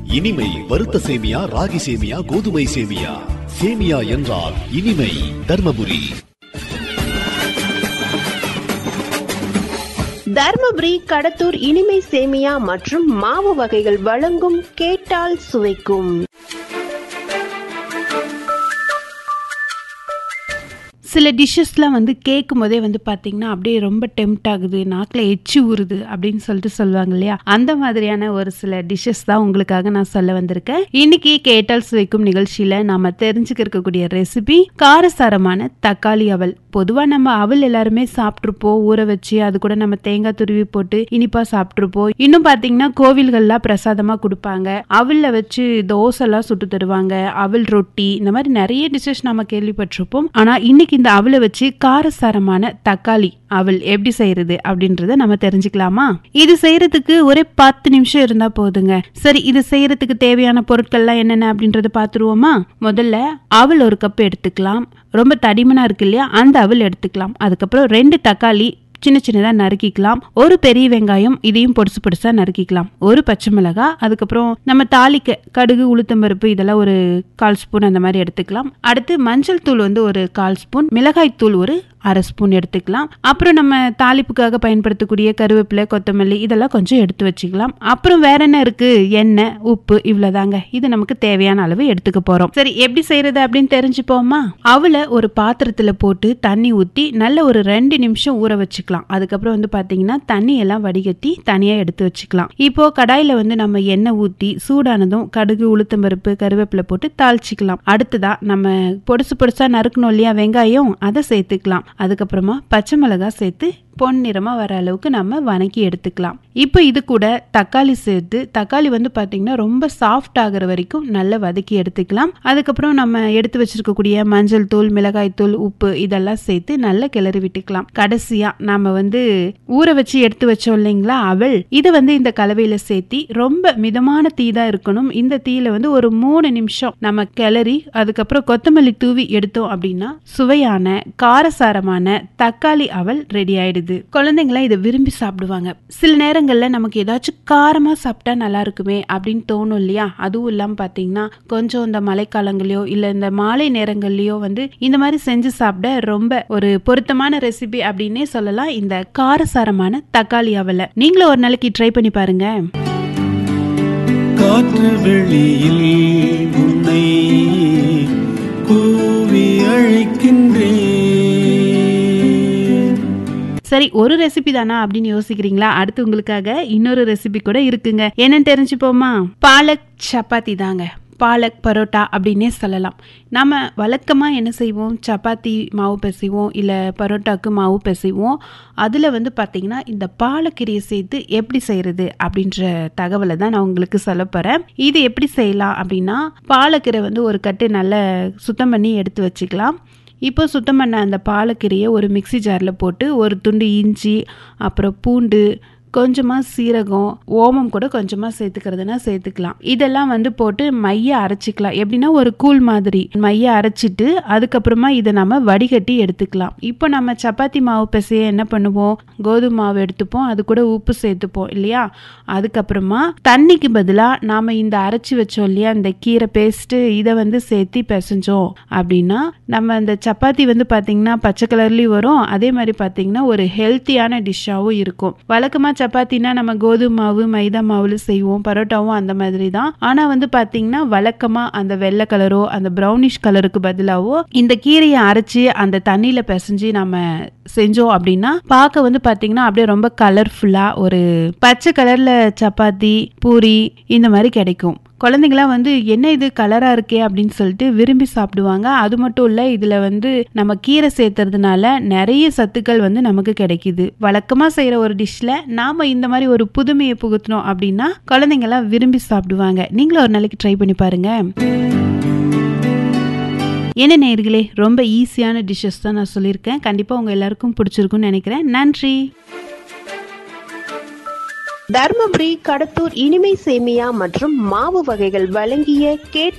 இனிமை வறுத்த சேமியா ராகி சேமியா கோதுமை சேமியா சேமியா என்றால் இனிமை தர்மபுரி தர்மபுரி கடத்தூர் இனிமை சேமியா மற்றும் மாவு வகைகள் வழங்கும் கேட்டால் சுவைக்கும் சில டிஷ்ஷஸ்லாம் வந்து கேட்கும் போதே வந்து பார்த்தீங்கன்னா அப்படியே ரொம்ப டெம்ட் ஆகுது நாக்கில் எச்சி ஊறுது அப்படின்னு சொல்லிட்டு சொல்லுவாங்க இல்லையா அந்த மாதிரியான ஒரு சில டிஷ்ஷஸ் தான் உங்களுக்காக நான் சொல்ல வந்திருக்கேன் இன்னைக்கு கேட்டால் சுவைக்கும் நிகழ்ச்சியில் நாம தெரிஞ்சுக்க இருக்கக்கூடிய ரெசிபி காரசாரமான தக்காளி அவல் பொதுவாக நம்ம அவல் எல்லாருமே சாப்பிட்ருப்போம் ஊற வச்சு அது கூட நம்ம தேங்காய் துருவி போட்டு இனிப்பா சாப்பிட்ருப்போம் இன்னும் பார்த்தீங்கன்னா கோவில்கள்லாம் பிரசாதமாக கொடுப்பாங்க அவலில் வச்சு தோசைலாம் சுட்டு தருவாங்க அவல் ரொட்டி இந்த மாதிரி நிறைய டிஷ்ஷஸ் நம்ம கேள்விப்பட்டிருப்போம் ஆனால் இன்னைக்கு இந்த அவலை வச்சு காரசாரமான தக்காளி அவல் எப்படி செய்யறது அப்படின்றத நம்ம தெரிஞ்சுக்கலாமா இது செய்யறதுக்கு ஒரே பத்து நிமிஷம் இருந்தா போதுங்க சரி இது செய்யறதுக்கு தேவையான பொருட்கள்லாம் என்னென்ன அப்படின்றத பார்த்துருவோமா முதல்ல அவல் ஒரு கப் எடுத்துக்கலாம் ரொம்ப தடிமனா இருக்கு இல்லையா அந்த அவல் எடுத்துக்கலாம் அதுக்கப்புறம் ரெண்டு தக்காளி சின்ன சின்னதாக நறுக்கிக்கலாம் ஒரு பெரிய வெங்காயம் இதையும் பொடுசு பொடுசா நறுக்கிக்கலாம் ஒரு பச்சை மிளகாய் அதுக்கப்புறம் நம்ம தாளிக்க கடுகு உளுத்தம்பருப்பு இதெல்லாம் ஒரு கால் ஸ்பூன் அந்த மாதிரி எடுத்துக்கலாம் அடுத்து மஞ்சள் தூள் வந்து ஒரு கால் ஸ்பூன் மிளகாய் தூள் ஒரு அரை ஸ்பூன் எடுத்துக்கலாம் அப்புறம் நம்ம தாளிப்புக்காக பயன்படுத்தக்கூடிய கருவேப்பிலை கொத்தமல்லி இதெல்லாம் கொஞ்சம் எடுத்து வச்சுக்கலாம் அப்புறம் வேற என்ன இருக்கு எண்ணெய் உப்பு இவ்வளவுதாங்க இது நமக்கு தேவையான அளவு எடுத்துக்க போறோம் சரி எப்படி செய்யறது அப்படின்னு தெரிஞ்சுப்போமா அவளை ஒரு பாத்திரத்துல போட்டு தண்ணி ஊத்தி நல்ல ஒரு ரெண்டு நிமிஷம் ஊற வச்சுக்கலாம் அதுக்கப்புறம் வந்து பாத்தீங்கன்னா தண்ணி எல்லாம் வடிகட்டி தனியா எடுத்து வச்சுக்கலாம் இப்போ கடாயில வந்து நம்ம எண்ணெய் ஊத்தி சூடானதும் கடுகு உளுத்தம்பருப்பு கருவேப்பிலை போட்டு தாளிச்சுக்கலாம் அடுத்ததா நம்ம பொடுசு பொடுசா நறுக்கணும் இல்லையா வெங்காயம் அதை சேர்த்துக்கலாம் அதுக்கப்புறமா பச்சை மிளகாய் சேர்த்து பொன்னிறமா வர அளவுக்கு நம்ம வணக்கி எடுத்துக்கலாம் இப்போ இது கூட தக்காளி சேர்த்து தக்காளி வந்து பாத்தீங்கன்னா ரொம்ப சாஃப்ட் ஆகுற வரைக்கும் நல்லா வதக்கி எடுத்துக்கலாம் அதுக்கப்புறம் நம்ம எடுத்து வச்சிருக்கக்கூடிய மஞ்சள் தூள் மிளகாய் தூள் உப்பு இதெல்லாம் சேர்த்து நல்லா கிளறி விட்டுக்கலாம் கடைசியா நாம வந்து ஊற வச்சு எடுத்து வச்சோம் இல்லைங்களா அவள் இதை வந்து இந்த கலவையில சேர்த்தி ரொம்ப மிதமான தீ தான் இருக்கணும் இந்த தீயில வந்து ஒரு மூணு நிமிஷம் நம்ம கிளறி அதுக்கப்புறம் கொத்தமல்லி தூவி எடுத்தோம் அப்படின்னா சுவையான காரசாரமான தக்காளி அவல் ரெடி ஆயிடுது குழந்தைங்களாம் இதை விரும்பி சாப்பிடுவாங்க சில நேரங்கள்ல நமக்கு ஏதாச்சும் காரமா சாப்பிட்டா நல்லா இருக்குமே அப்படின்னு தோணும் இல்லையா அதுவும் இல்லாம பாத்தீங்கன்னா கொஞ்சம் இந்த மழைக்காலங்களையோ இல்ல இந்த மாலை நேரங்கள்லயோ வந்து இந்த மாதிரி செஞ்சு சாப்பிட ரொம்ப ஒரு பொருத்தமான ரெசிபி அப்படின்னே சொல்லலாம் இந்த காரசாரமான தக்காளி அவலை நீங்களும் ஒரு நாளைக்கு ட்ரை பண்ணி பாருங்க காற்று வெளியில் உன்னை கூவி அழைக்கின்றேன் சரி ஒரு ரெசிபி தானா அப்படின்னு யோசிக்கிறீங்களா அடுத்து உங்களுக்காக இன்னொரு ரெசிபி கூட இருக்குங்க என்னன்னு தெரிஞ்சுப்போமா பாலக் சப்பாத்தி தாங்க பாலக் பரோட்டா அப்படின்னே சொல்லலாம் நம்ம வழக்கமாக என்ன செய்வோம் சப்பாத்தி மாவு பிசைவோம் இல்லை பரோட்டாக்கு மாவு பிசைவோம் அதில் வந்து பார்த்திங்கன்னா இந்த பாலக்கீரையை சேர்த்து எப்படி செய்கிறது அப்படின்ற தகவலை தான் நான் உங்களுக்கு சொல்ல போகிறேன் இது எப்படி செய்யலாம் அப்படின்னா பாலக்கீரை வந்து ஒரு கட்டு நல்லா சுத்தம் பண்ணி எடுத்து வச்சுக்கலாம் இப்போ சுத்தம் பண்ண அந்த பாலக்கீரையை ஒரு மிக்ஸி ஜாரில் போட்டு ஒரு துண்டு இஞ்சி அப்புறம் பூண்டு கொஞ்சமாக சீரகம் ஓமம் கூட கொஞ்சமாக சேர்த்துக்கிறதுனா சேர்த்துக்கலாம் இதெல்லாம் வந்து போட்டு மைய அரைச்சிக்கலாம் எப்படின்னா ஒரு கூழ் மாதிரி மைய அரைச்சிட்டு அதுக்கப்புறமா இதை நம்ம வடிகட்டி எடுத்துக்கலாம் இப்போ நம்ம சப்பாத்தி மாவு பிசைய என்ன பண்ணுவோம் கோதுமை மாவு எடுத்துப்போம் அது கூட உப்பு சேர்த்துப்போம் இல்லையா அதுக்கப்புறமா தண்ணிக்கு பதிலாக நாம் இந்த அரைச்சி வச்சோம் இல்லையா இந்த கீரை பேஸ்ட்டு இதை வந்து சேர்த்து பிசைஞ்சோம் அப்படின்னா நம்ம அந்த சப்பாத்தி வந்து பார்த்தீங்கன்னா பச்சை கலர்லேயும் வரும் அதே மாதிரி பார்த்தீங்கன்னா ஒரு ஹெல்த்தியான டிஷ்ஷாகவும் இருக்கும் வழக்கமாக சப்பாத்தினா நம்ம கோதுமை மாவு மைதா மாவுல செய்வோம் பரோட்டாவும் அந்த மாதிரி தான் ஆனா வந்து பாத்தீங்கன்னா வழக்கமா அந்த வெள்ளை கலரோ அந்த ப்ரௌனிஷ் கலருக்கு பதிலாவோ இந்த கீரையை அரைச்சி அந்த தண்ணியில பிசைஞ்சு நம்ம செஞ்சோம் அப்படின்னா பார்க்க வந்து பாத்தீங்கன்னா அப்படியே ரொம்ப கலர்ஃபுல்லா ஒரு பச்சை கலர்ல சப்பாத்தி பூரி இந்த மாதிரி கிடைக்கும் குழந்தைங்களாம் வந்து என்ன இது கலராக இருக்கே அப்படின்னு சொல்லிட்டு விரும்பி சாப்பிடுவாங்க அது மட்டும் இல்லை இதில் வந்து நம்ம கீரை சேர்த்துறதுனால நிறைய சத்துக்கள் வந்து நமக்கு கிடைக்குது வழக்கமாக செய்கிற ஒரு டிஷ்ஷில் நாம் இந்த மாதிரி ஒரு புதுமையை புகுத்தினோம் அப்படின்னா குழந்தைங்களாம் விரும்பி சாப்பிடுவாங்க நீங்களும் ஒரு நாளைக்கு ட்ரை பண்ணி பாருங்க என்ன நேர்களே ரொம்ப ஈஸியான டிஷ்ஷஸ் தான் நான் சொல்லியிருக்கேன் கண்டிப்பாக உங்கள் எல்லாருக்கும் பிடிச்சிருக்கும்னு நினைக்கிறேன் நன்றி தர்மபுரி கடத்தூர் இனிமை சேமியா மற்றும் மாவு வகைகள் வழங்கிய கேட்